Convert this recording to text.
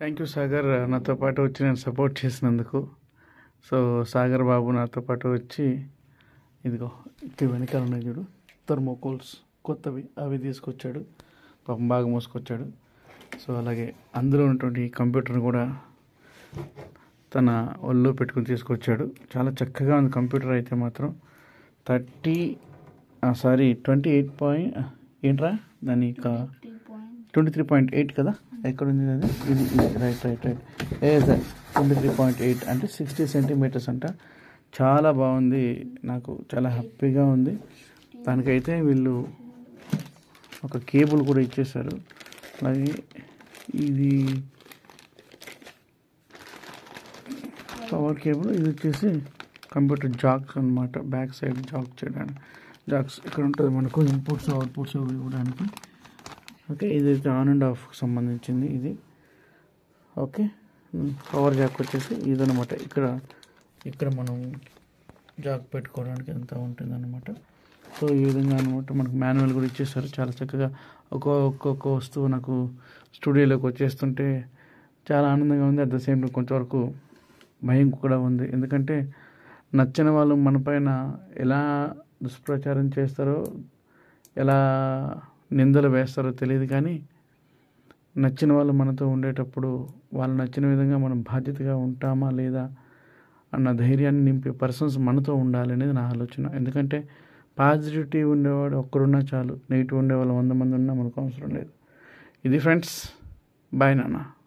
thank you Sagar నాతో పాటు వచ్చి నేను సపోర్ట్ చేసినందుకు సో సాగర్ బాబు నాతో పాటు వచ్చి ఇదిగో ఇక్కడ వెనకాల ఉన్నాయి చూడు థర్మోకోల్స్ కొత్తవి అవి తీసుకొచ్చాడు పాపం బాగా మోసుకొచ్చాడు సో అలాగే అందులో ఉన్నటువంటి ఈ కంప్యూటర్ని కూడా తన ఒళ్ళో పెట్టుకుని తీసుకొచ్చాడు చాలా చక్కగా ఉంది కంప్యూటర్ అయితే మాత్రం thirty sorry twenty eight point ఏంట్రా దాని యొక్క ట్వంటీ త్రీ పాయింట్ ఎయిట్ కదా ఎక్కడ ఉంది అది ఇది ఇది రైట్ రైట్ రైట్ ఏ sir twenty three point eight అంటే సిక్స్టీ సెంటీమీటర్స్ అంట చాలా బాగుంది నాకు చాలా హ్యాపీగా ఉంది దానికైతే వీళ్ళు ఒక కేబుల్ కూడా ఇచ్చేసారు అలాగే ఇది పవర్ కేబుల్ ఇది వచ్చేసి కంప్యూటర్ జాక్స్ అన్నమాట బ్యాక్ సైడ్ జాక్ చేయడానికి జాక్స్ ఇక్కడ ఉంటుంది మనకు ఇన్పుట్స్ అవుట్పుట్స్ ఇవ్వడానికి ఓకే ఇది అయితే ఆన్ అండ్ ఆఫ్ సంబంధించింది ఇది ఓకే పవర్ జాక్ వచ్చేసి ఇదనమాట ఇక్కడ ఇక్కడ మనం జాక్ పెట్టుకోవడానికి అంతా ఉంటుంది అనమాట సో ఈ విధంగా అనమాట మనకు మాన్యువల్ కూడా ఇచ్చేస్తారు చాలా చక్కగా ఒక్కో ఒక్కొక్క వస్తువు నాకు స్టూడియోలోకి వచ్చేస్తుంటే చాలా ఆనందంగా ఉంది అట్ ద సేమ్ టైం కొంతవరకు భయం కూడా ఉంది ఎందుకంటే నచ్చిన వాళ్ళు మన పైన ఎలా దుష్ప్రచారం చేస్తారో ఎలా నిందలు వేస్తారో తెలియదు కానీ నచ్చిన వాళ్ళు మనతో ఉండేటప్పుడు వాళ్ళు నచ్చిన విధంగా మనం బాధ్యతగా ఉంటామా లేదా అన్న ధైర్యాన్ని నింపే పర్సన్స్ మనతో ఉండాలి అనేది నా ఆలోచన ఎందుకంటే పాజిటివిటీ ఉండేవాడు ఒక్కరున్నా చాలు నెగిటివ్ ఉండేవాళ్ళు వంద మంది ఉన్నా మనకు అవసరం లేదు ఇది ఫ్రెండ్స్ బాయ్ నాన్న